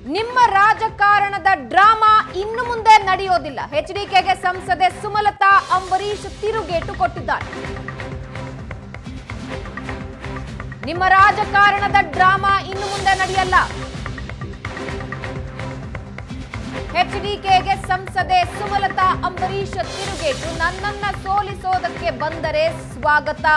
ನಿಮ್ಮ ರಾಜಕಾರಣದ ಡ್ರಾಮಾ ಇನ್ನು ಮುಂದೆ ನಡೆಯೋದಿಲ್ಲ ಎಚ್ಡಿಕೆಗೆ ಸಂಸದೆ ಸುಮಲತಾ ಅಂಬರೀಶ್ ತಿರುಗೇಟು ಕೊಟ್ಟಿದ್ದಾರೆ ನಿಮ್ಮ ರಾಜಕಾರಣದ ಡ್ರಾಮಾ ಇನ್ನು ಮುಂದೆ ನಡೆಯಲ್ಲ ಎಚ್ಡಿಕೆಗೆ ಸಂಸದೆ ಸುಮಲತಾ ಅಂಬರೀಶ್ ತಿರುಗೇಟು ನನ್ನನ್ನ ಸೋಲಿಸೋದಕ್ಕೆ ಬಂದರೆ ಸ್ವಾಗತ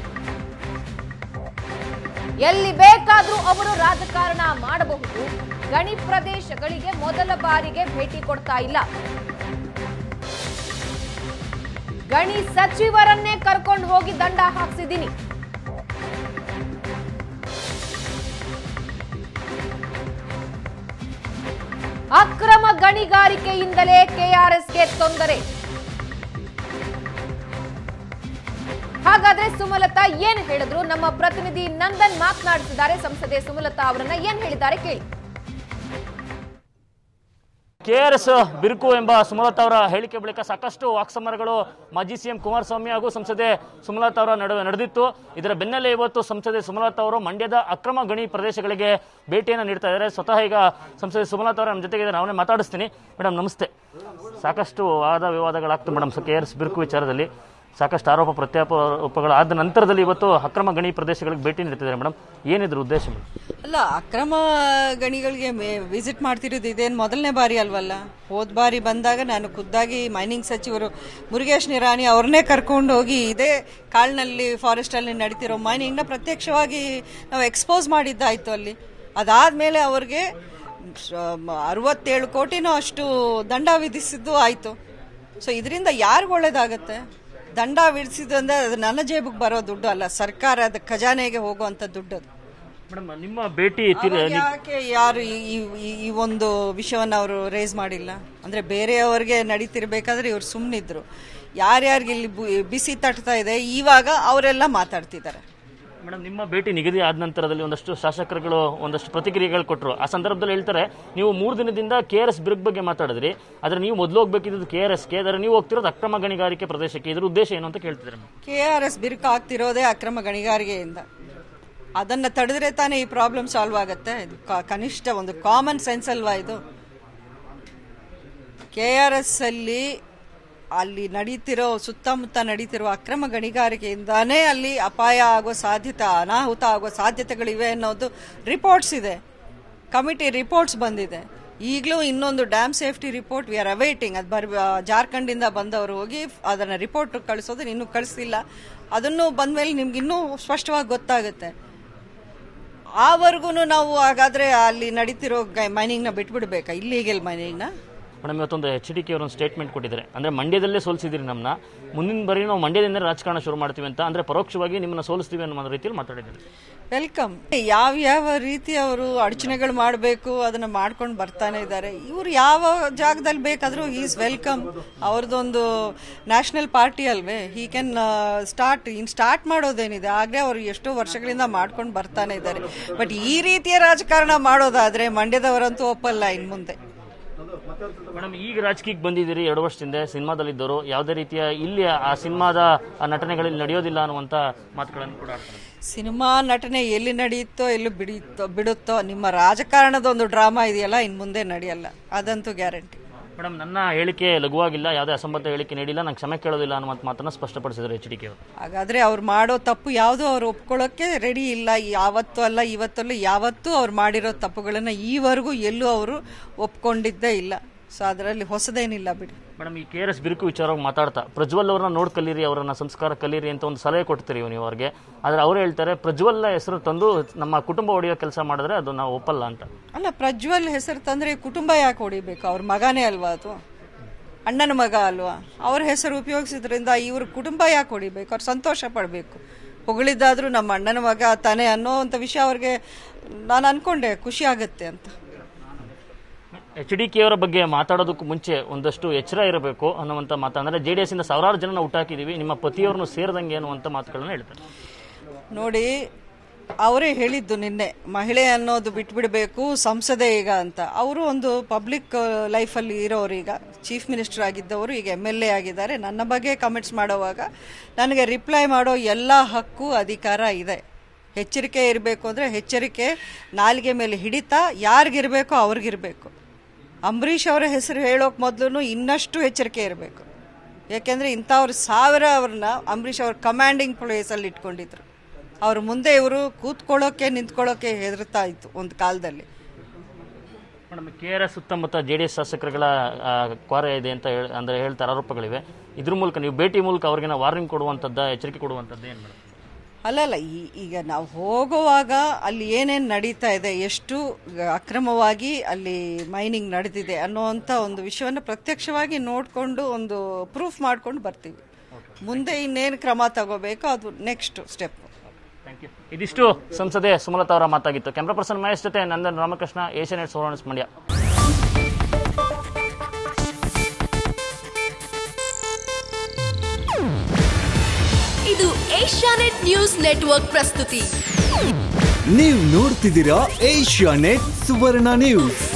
ಎಲ್ಲಿ ಬೇಕಾದ್ರೂ ಅವರು ರಾಜಕಾರಣ ಮಾಡಬಹುದು ಗಣಿ ಪ್ರದೇಶಗಳಿಗೆ ಮೊದಲ ಬಾರಿಗೆ ಭೇಟಿ ಕೊಡ್ತಾ ಇಲ್ಲ ಗಣಿ ಸಚಿವರನ್ನೇ ಕರ್ಕೊಂಡು ಹೋಗಿ ದಂಡ ಹಾಕ್ಸಿದ್ದೀನಿ ಅಕ್ರಮ ಗಣಿಗಾರಿಕೆಯಿಂದಲೇ ಕೆಆರ್ಎಸ್ಗೆ ತೊಂದರೆ ಹಾಗಾದ್ರೆ ಸುಮಲತಾ ಏನ್ ಹೇಳಿದ್ರು ನಮ್ಮ ಪ್ರತಿನಿಧಿ ನಂದನ್ ಮಾತನಾಡಿಸಿದ್ದಾರೆ ಸಂಸದೆ ಸುಮಲತಾ ಅವರನ್ನ ಏನ್ ಹೇಳಿದ್ದಾರೆ ಕೇಳಿ ಕೆಆರ್ಎಸ್ ಬಿರುಕು ಎಂಬ ಸುಮಲತಾ ಅವರ ಹೇಳಿಕೆ ಬಳಿಕ ಸಾಕಷ್ಟು ವಾಕ್ಸಮರಗಳು ಮಾಜಿ ಸಿಎಂ ಕುಮಾರಸ್ವಾಮಿ ಹಾಗೂ ಸಂಸದೆ ಸುಮಲತಾ ಅವರ ನಡುವೆ ನಡೆದಿತ್ತು ಇದರ ಬೆನ್ನಲ್ಲೇ ಇವತ್ತು ಸಂಸದೆ ಸುಮಲತಾ ಅವರು ಮಂಡ್ಯದ ಅಕ್ರಮ ಗಣಿ ಪ್ರದೇಶಗಳಿಗೆ ಭೇಟಿಯನ್ನು ನೀಡ್ತಾ ಇದ್ದಾರೆ ಸ್ವತಃ ಈಗ ಸಂಸದೆ ಸುಮಲತಾ ಅವರ ನಮ್ಮ ಜೊತೆಗೆ ನಾವೇ ಮಾತಾಡಿಸ್ತೀನಿ ಮೇಡಮ್ ನಮಸ್ತೆ ಸಾಕಷ್ಟು ವಾದ ವಿವಾದಗಳಾಗ್ತವೆ ಮೇಡಮ್ ಕೆಆರ್ಎಸ್ ಬಿರುಕು ವಿಚಾರದಲ್ಲಿ ಸಾಕಷ್ಟು ಆರೋಪ ಪ್ರತ್ಯಾರೋಪಗಳಾದ ನಂತರದಲ್ಲಿ ಇವತ್ತು ಅಕ್ರಮ ಗಣಿ ಪ್ರದೇಶಗಳಿಗೆ ಭೇಟಿ ನೀಡ್ತಿದ್ದಾರೆ ಮೇಡಮ್ ಏನಿದ್ರ ಉದ್ದೇಶ ಮೇಡಮ್ ಅಲ್ಲ ಅಕ್ರಮ ಗಣಿಗಳಿಗೆ ವಿಸಿಟ್ ಮಾಡ್ತಿರೋದು ಇದೇನು ಮೊದಲನೇ ಬಾರಿ ಅಲ್ವಲ್ಲ ಹೋದ ಬಾರಿ ಬಂದಾಗ ನಾನು ಖುದ್ದಾಗಿ ಮೈನಿಂಗ್ ಸಚಿವರು ಮುರುಗೇಶ್ ನಿರಾಣಿ ಅವ್ರನ್ನೇ ಕರ್ಕೊಂಡು ಹೋಗಿ ಇದೇ ಕಾಳ್ನಲ್ಲಿ ಫಾರೆಸ್ಟಲ್ಲಿ ನಡೀತಿರೋ ಮೈನಿಂಗ್ನ ಪ್ರತ್ಯಕ್ಷವಾಗಿ ನಾವು ಎಕ್ಸ್ಪೋಸ್ ಮಾಡಿದ್ದಾಯ್ತು ಅಲ್ಲಿ ಅದಾದ್ಮೇಲೆ ಅವ್ರಿಗೆ ಅರವತ್ತೇಳು ಕೋಟಿನೂ ಅಷ್ಟು ದಂಡ ವಿಧಿಸಿದ್ದು ಆಯ್ತು ಸೊ ಇದರಿಂದ ಯಾರಿಗೂ ಒಳ್ಳೇದಾಗತ್ತೆ ದಂಡ ವಿಧಿಸಿದ್ದು ಅಂದ್ರೆ ಅದು ನನ್ನ ಜೇಬಿಗೆ ಬರೋ ದುಡ್ಡು ಅಲ್ಲ ಸರ್ಕಾರದ ಖಜಾನೆಗೆ ಹೋಗುವಂತ ದುಡ್ಡು ಅದು ಮೇಡಮ್ ನಿಮ್ಮ ಭೇಟಿ ತಿರ್- ಅವಾಗ ಯಾಕೆ ಯಾರು ಈ- ಈ- ಈ- ಈ ಒಂದು ವಿಷಯವನ್ನ ಅವರು ರೇಸ್ ಮಾಡಿಲ್ಲ ಅಂದ್ರೆ ಬೇರೆಯವರಿಗೆ ನಡೀತಿರ್ಬೇಕಾದ್ರೆ ಇವ್ರು ಸುಮ್ಮನಿದ್ರು ಯಾರ್ಯಾರಿಗೆ ಇಲ್ಲಿ ಬು- ಬಿಸಿ ತಟ್ತಾ ಇದೆ ಇವಾಗ ಅವರೆಲ್ಲ ಮಾತಾಡ್ತಿದ್ದಾರೆ ಮೇಡಮ್ ನಿಮ್ಮ ಭೇಟಿ ನಿಗದಿ ಆದ ನಂತರದಲ್ಲಿ ಒಂದಷ್ಟು ಶಾಸಕರುಗಳು ಒಂದಷ್ಟು ಪ್ರತಿಕ್ರಿಯೆಗಳು ಕೊಟ್ಟರು ಆ ಸಂದರ್ಭದಲ್ಲಿ ಹೇಳ್ತಾರೆ ನೀವು ಮೂರು ದಿನದಿಂದ ಕೆ ಆರ್ ಎಸ್ ಬಿರುಗ್ ಬಗ್ಗೆ ಮಾತಾಡಿದ್ರಿ ಆದ್ರೆ ನೀವು ಮೊದಲು ಹೋಗ್ಬೇಕಿದ್ದು ಕೆ ಆರ್ ಎಸ್ ಕೆ ಆದರೆ ನೀವು ಹೋಗ್ತಿರೋದು ಅಕ್ರಮ ಗಣಿಗಾರಿಕೆ ಪ್ರದೇಶಕ್ಕೆ ಇದ್ರ ಉದ್ದೇಶ ಏನು ಅಂತ ಕೇಳ್ತಿದ್ದಾರೆ ಮೇಡಮ್ ಕೆ ಆರ್ ಎಸ್ ಬಿರುಕು ಆಗ್ತಿರೋದೇ ಅಕ್ರಮ ಗಣಿಗಾರಿಕೆಯಿಂದ ಅದನ್ನ ತಡೆದ್ರೆ ತಾನೇ ಈ ಪ್ರಾಬ್ಲಮ್ ಸಾಲ್ವ್ ಆಗತ್ತೆ ಇದು ಕ- ಕನಿಷ್ಠ ಒಂದು ಕಾಮನ್ ಸೆನ್ಸ್ ಅಲ್ವಾ ಇದು ಕೆ ಆರ್ ಎಸ್ ಅಲ್ಲಿ ಅಲ್ಲಿ ನಡೀತಿರೋ ಸುತ್ತಮುತ್ತ ನಡೀತಿರೋ ಅಕ್ರಮ ಗಣಿಗಾರಿಕೆಯಿಂದಾನೇ ಅಲ್ಲಿ ಅಪಾಯ ಆಗೋ ಸಾಧ್ಯತೆ ಅನಾಹುತ ಆಗೋ ಸಾಧ್ಯತೆಗಳಿವೆ ಅನ್ನೋದು ರಿಪೋರ್ಟ್ಸ್ ಇದೆ ಕಮಿಟಿ ರಿಪೋರ್ಟ್ಸ್ ಬಂದಿದೆ ಈಗಲೂ ಇನ್ನೊಂದು dam safety report we are awaiting ಅದು ಬರ್ ಜಾರ್ಖಂಡಿಂದ ಬಂದವರು ಹೋಗಿ ಅದನ್ನ ರಿಪೋರ್ಟ್ ಕಳಿಸೋದು ಇನ್ನೂ ಕಳಿಸಿಲ್ಲ ಅದನ್ನು ಬಂದ್ಮೇಲೆ ನಿಮ್ಗೆ ಇನ್ನೂ ಸ್ಪಷ್ಟವಾಗಿ ಗೊತ್ತಾಗುತ್ತೆ ಆವರೆಗೂ ನಾವು ಹಾಗಾದ್ರೆ ಅಲ್ಲಿ ನಡೀತಿರೋ ಮೈನಿಂಗ್ನ ಬಿಟ್ಬಿಡ್ಬೇಕಾ ಇಲ್ಲಿಗೆಲ್ ಮೈನಿಂಗ್ನ ಮೇಡಮ್ ಇವತ್ತೊಂದು ಎಚ್ ಡಿ ಕೆ ಅವರು ಒಂದು ಸ್ಟೇಟ್ಮೆಂಟ್ ಕೊಟ್ಟಿದ್ದಾರೆ ಅಂದ್ರೆ ಮಂಡ್ಯದಲ್ಲೇ ಸೋಲಿಸಿದಿರಿ ನಮ್ಮನ್ನ ಮುಂದಿನ ಬಾರಿ ನಾವು ಮಂಡ್ಯದಿಂದ ರಾಜಕಾರಣ ಶುರು ಮಾಡ್ತೀವಿ ಅಂತ ಅಂದ್ರೆ ಪರೋಕ್ಷವಾಗಿ ನಿಮ್ಮನ್ನ ಸೋಲಿಸ್ತೀವಿ ಅನ್ನೋ ರೀತಿಯಲ್ಲಿ ಮಾತಾಡಿದ್ದಾರೆ ವೆಲ್ಕಮ್ ಯಾವ ಯಾವ ರೀತಿ ಅವರು ಅಡಚಣೆಗಳು ಮಾಡಬೇಕು ಅದನ್ನ ಮಾಡ್ಕೊಂಡು ಬರ್ತಾನೆ ಇದ್ದಾರೆ ಇವ್ರು ಯಾವ ಜಾಗದಲ್ಲಿ ಬೇಕಾದ್ರೂ ಈಸ್ ವೆಲ್ಕಮ್ ಅವ್ರದ್ದೊಂದು ನ್ಯಾಷನಲ್ ಪಾರ್ಟಿ ಅಲ್ವೇ he can start in start ಮಾಡೋದೇನಿದೆ ಆಗ್ಲೇ ಅವರು ಎಷ್ಟೋ ವರ್ಷಗಳಿಂದ ಮಾಡ್ಕೊಂಡು ಬರ್ತಾನೆ ಇದ್ದಾರೆ ಬಟ್ ಈ ರೀತಿಯ ರಾಜಕಾರಣ ಮಾಡೋದಾದ್ರೆ ಮಂಡ್ಯದವರಂತೂ ಒಪ್ಪಲ್ಲ ಇನ್ ಮುಂದೆ ಮೇಡಮ್ ಈಗ ರಾಜಕೀಯಕ್ಕೆ ಬಂದಿದ್ದೀರಿ ಎರಡು ವರ್ಷದಿಂದ ಸಿನಿಮಾದಲ್ಲಿದ್ದವರು ಯಾವುದೇ ರೀತಿಯ ಇಲ್ಲಿ ಆ ಸಿನಿಮಾದ ಆ ನಟನೆಗಳಲ್ಲಿ ನಡೆಯೋದಿಲ್ಲ ಅನ್ನುವಂಥ ಮಾತುಗಳನ್ನು ಕೂಡ ಆಡ್ತಾರೆ ಸಿನಿಮಾ ನಟನೆ ಎಲ್ಲಿ ನಡೆಯುತ್ತೋ ಎಲ್ಲಿ ಬಿಡಿಯುತ್ತೋ ಬಿಡುತ್ತೋ ನಿಮ್ಮ ರಾಜಕಾರಣದ ಒಂದು ಡ್ರಾಮಾ ಇದೆಯಲ್ಲ ಇನ್ ಮುಂದೆ ನಡೆಯಲ್ಲ ಅದಂತೂ ಗ್ಯಾರಂಟಿ ಮೇಡಮ್ ನನ್ನ ಹೇಳಿಕೆ ಲಘುವಾಗಿಲ್ಲ ಯಾವುದೇ ಅಸಂಬದ್ಧ ಹೇಳಿಕೆ ನೀಡಿಲ್ಲ ನಂಗೆ ಕ್ಷಮೆ ಕೇಳೋದಿಲ್ಲ ಅನ್ನುವಂಥ ಮಾತನ್ನ ಸ್ಪಷ್ಟಪಡಿಸಿದ್ದಾರೆ ಎಚ್ ಡಿ ಕೆ ಅವರು ಹಾಗಾದ್ರೆ ಅವ್ರು ಮಾಡೋ ತಪ್ಪು ಯಾವುದು ಅವ್ರು ಒಪ್ಕೊಳ್ಳೋಕೆ ರೆಡಿ ಇಲ್ಲ ಯಾವತ್ತೂ ಅಲ್ಲ ಇವತ್ತಲ್ಲ ಯಾವತ್ತೂ ಅವ್ರು ಮಾಡಿರೋ ತಪ್ಪುಗಳನ್ನ ಈವರೆಗೂ ಎಲ್ಲೂ ಅವರು ಒಪ್ಕೊಂಡಿದ್ದೇ ಇಲ್ಲ ಸೊ ಅದರಲ್ಲಿ ಹೊಸದೇನಿಲ್ಲ ಬಿಡಿ ಮೇಡಮ್ ಈ ಕೆ ಆರ್ ಎಸ್ ಬಿರುಕು ವಿಚಾರವಾಗಿ ಮಾತಾಡ್ತಾ ಪ್ರಜ್ವಲ್ ಅವ್ರನ್ನ ನೋಡ್ ಕಲೀರಿ ಅವರನ್ನ ಸಂಸ್ಕಾರ ಕಲೀರಿ ಅಂತ ಒಂದು ಸಲಹೆ ಕೊಡ್ತೀರಿ ನೀವು ಅವ್ರಿಗೆ ಆದ್ರೆ ಅವ್ರು ಹೇಳ್ತಾರೆ ಪ್ರಜ್ವಲ್ ಹೆಸರು ತಂದು ನಮ್ಮ ಕುಟುಂಬ ಹೊಡೆಯೋ ಕೆಲಸ ಮಾಡಿದ್ರೆ ಅದು ನಾವು ಒಪ್ಪಲ್ಲ ಅಂತ ಅಲ್ಲ ಪ್ರಜ್ವಲ್ ಹೆಸರು ತಂದ್ರೆ ಕುಟುಂಬ ಯಾಕೆ ಹೊಡಿಬೇಕು ಅವ್ರ ಮಗನೇ ಅಲ್ವಾ ಅದು ಅಣ್ಣನ ಮಗ ಅಲ್ವಾ ಅವ್ರ ಹೆಸರು ಉಪಯೋಗಿಸಿದ್ರಿಂದ ಇವ್ರ ಕುಟುಂಬ ಯಾಕೆ ಹೊಡಿಬೇಕು ಅವ್ರು ಸಂತೋಷ ಪಡಬೇಕು ಹೊಗಳಿದ್ದಾದ್ರೂ ನಮ್ಮ ಅಣ್ಣನ ಮಗ ತಾನೇ ಅನ್ನೋ ಅಂತ ವಿಷಯ ಅವ್ರಿಗೆ ನಾನು ಅನ್ಕೊಂಡೆ ಖುಷಿ ಆಗುತ್ತೆ ಅಂತ ಎಚ್ ಡಿ ಕೆ ಅವರ ಬಗ್ಗೆ ಮಾತಾಡೋದಕ್ಕೂ ಮುಂಚೆ ಒಂದಷ್ಟು ಎಚ್ಚರ ಇರಬೇಕು ಅನ್ನುವಂಥ ಮಾತು ಅಂದ್ರೆ ಜೆ ಡಿ ಎಸ್ ಇಂದ ಸಾವಿರಾರು ಜನ ಹುಟ್ಟಾಕಿದೀವಿ ನಿಮ್ಮ ಪತಿಯವ್ರನ್ನು ಸೇರಿದಂಗೆ ಅನ್ನುವಂಥ ಮಾತುಗಳನ್ನ ಹೇಳ್ತಾರೆ ನೋಡಿ ಅವರೇ ಹೇಳಿದ್ದು ನಿನ್ನೆ ಮಹಿಳೆ ಅನ್ನೋದು ಬಿಟ್ಬಿಡಬೇಕು ಸಂಸದೆ ಈಗ ಅಂತ ಅವರು ಒಂದು ಪಬ್ಲಿಕ್ ಲೈಫಲ್ಲಿ ಇರೋರು ಈಗ ಚೀಫ್ ಮಿನಿಸ್ಟರ್ ಆಗಿದ್ದವರು ಈಗ ಎಮ್ ಎಲ್ ಎ ಆಗಿದ್ದಾರೆ ನನ್ನ ಬಗ್ಗೆ ಕಮೆಂಟ್ಸ್ ಮಾಡೋವಾಗ ನನಗೆ ರಿಪ್ಲೈ ಮಾಡೋ ಎಲ್ಲ ಹಕ್ಕು ಅಧಿಕಾರ ಇದೆ ಎಚ್ಚರಿಕೆ ಇರಬೇಕು ಅಂದರೆ ಎಚ್ಚರಿಕೆ ನಾಲಿಗೆ ಮೇಲೆ ಹಿಡಿತ ಯಾರಿಗಿರಬೇಕೋ ಅವ್ರಿಗಿರಬೇಕು ಅಂಬರೀಷ್ ಅವರ ಹೆಸರು ಹೇಳೋಕೆ ಮೊದಲು ಇನ್ನಷ್ಟು ಎಚ್ಚರಿಕೆ ಇರಬೇಕು ಯಾಕೆಂದರೆ ಇಂಥವ್ರು ಸಾವಿರ ಅವ್ರನ್ನ ಅಂಬರೀಷ್ ಅವ್ರ ಕಮಾಂಡಿಂಗ್ ಪ್ಲೇಸಲ್ಲಿ ಇಟ್ಕೊಂಡಿದ್ರು ಅವ್ರ ಮುಂದೆ ಇವರು ಕೂತ್ಕೊಳ್ಳೋಕೆ ನಿಂತ್ಕೊಳ್ಳೋಕೆ ಹೆದರ್ತಾ ಇತ್ತು ಒಂದು ಕಾಲದಲ್ಲಿ ಮೇಡಮ್ ಕೆ ಆರ್ ಎಸ್ ಸುತ್ತಮುತ್ತ ಜೆ ಡಿ ಎಸ್ ಶಾಸಕರುಗಳ ಆ, ಕ್ವಾರೆ ಇದೆ ಅಂತ ಹೇಳಿ ಅಂದರೆ ಹೇಳ್ತಾರೆ ಆರೋಪಗಳಿವೆ ಇದ್ರ ಮೂಲಕ ನೀವು ಭೇಟಿ ಮೂಲಕ ಅವ್ರಿಗೆ ವಾರ್ನಿಂಗ್ ಕೊಡುವಂಥದ್ದು ಎಚ್ಚರಿಕೆ ಕೊಡುವಂಥದ್ದು ಏನು ಮೇಡಮ್ ಅಲ್ಲಲ್ಲ ಈ- ಈಗ ನಾವು ಹೋಗುವಾಗ ಅಲ್ಲಿ ಏನೇನು ನಡೀತಾ ಇದೆ ಎಷ್ಟು ಅಕ್ರಮವಾಗಿ ಅಲ್ಲಿ ಮೈನಿಂಗ್ ನಡೆದಿದೆ ಅನ್ನೋವಂಥ ಒಂದು ವಿಷಯವನ್ನು ಪ್ರತ್ಯಕ್ಷವಾಗಿ ನೋಡಿಕೊಂಡು ಒಂದು ಪ್ರೂಫ್ ಮಾಡ್ಕೊಂಡು ಬರ್ತೀವಿ ಮುಂದೆ ಇನ್ನೇನು ಕ್ರಮ ತಗೋಬೇಕೋ ಅದು ನೆಕ್ಸ್ಟ್ ಸ್ಟೆಪ್ ಥ್ಯಾಂಕ್ ಯು ಇದಿಷ್ಟು ಸಂಸದೆ ಸುಮಲತಾ ಅವರ ಮಾತಾಗಿತ್ತು ಕ್ಯಾಮ್ರಾ ಪರ್ಸನ್ ಮಹೇಶ್ ಜೊತೆ ನಂದನ್ ರಾಮಕೃಷ್ಣ ಏಷ್ಯನ್ ಎಟ್ ಸುವರ್ಣ ಮಂಡ್ಯ ಇದು ಏಷ್ಯಾನೆಟ್ ನ್ಯೂಸ್ ನೆಟ್ವರ್ಕ್ ಪ್ರಸ್ತುತಿ ನೀವು ನೋಡ್ತಿದ್ದೀರಾ ಏಷ್ಯಾ ನೆಟ್ ಸುವರ್ಣ ನ್ಯೂಸ್